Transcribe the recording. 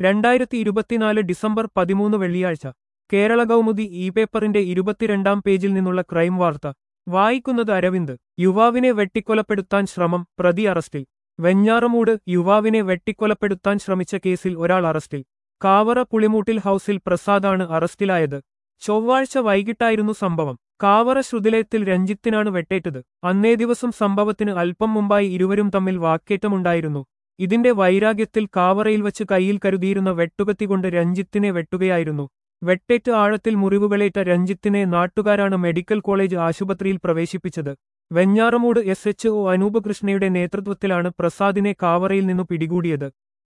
രണ്ടായിരത്തി ഇരുപത്തിനാല് ഡിസംബർ പതിമൂന്ന് വെള്ളിയാഴ്ച കേരള കൗമുദി ഇ പേപ്പറിന്റെ ഇരുപത്തിരണ്ടാം പേജിൽ നിന്നുള്ള ക്രൈം വാർത്ത വായിക്കുന്നത് അരവിന്ദ് യുവാവിനെ വെട്ടിക്കൊലപ്പെടുത്താൻ ശ്രമം പ്രതി അറസ്റ്റിൽ വെഞ്ഞാറമൂട് യുവാവിനെ വെട്ടിക്കൊലപ്പെടുത്താൻ ശ്രമിച്ച കേസിൽ ഒരാൾ അറസ്റ്റിൽ കാവറ പുളിമൂട്ടിൽ ഹൌസിൽ പ്രസാദാണ് അറസ്റ്റിലായത് ചൊവ്വാഴ്ച വൈകിട്ടായിരുന്നു സംഭവം കാവറ ശ്രുതിലയത്തിൽ രഞ്ജിത്തിനാണ് വെട്ടേറ്റത് അന്നേ ദിവസം സംഭവത്തിന് അല്പം മുമ്പായി ഇരുവരും തമ്മിൽ വാക്കേറ്റമുണ്ടായിരുന്നു ഇതിന്റെ വൈരാഗ്യത്തിൽ കാവറയിൽ വച്ച് കയ്യിൽ കരുതിയിരുന്ന വെട്ടുകത്തി കൊണ്ട് രഞ്ജിത്തിനെ വെട്ടുകയായിരുന്നു വെട്ടേറ്റ് ആഴത്തിൽ മുറിവുകളേറ്റ രഞ്ജിത്തിനെ നാട്ടുകാരാണ് മെഡിക്കൽ കോളേജ് ആശുപത്രിയിൽ പ്രവേശിപ്പിച്ചത് Venjaramoodu S H O Anoop കൃഷ്ണയുടെ നേതൃത്വത്തിലാണ് പ്രസാദിനെ കാവറയിൽ നിന്നു പിടികൂടിയത്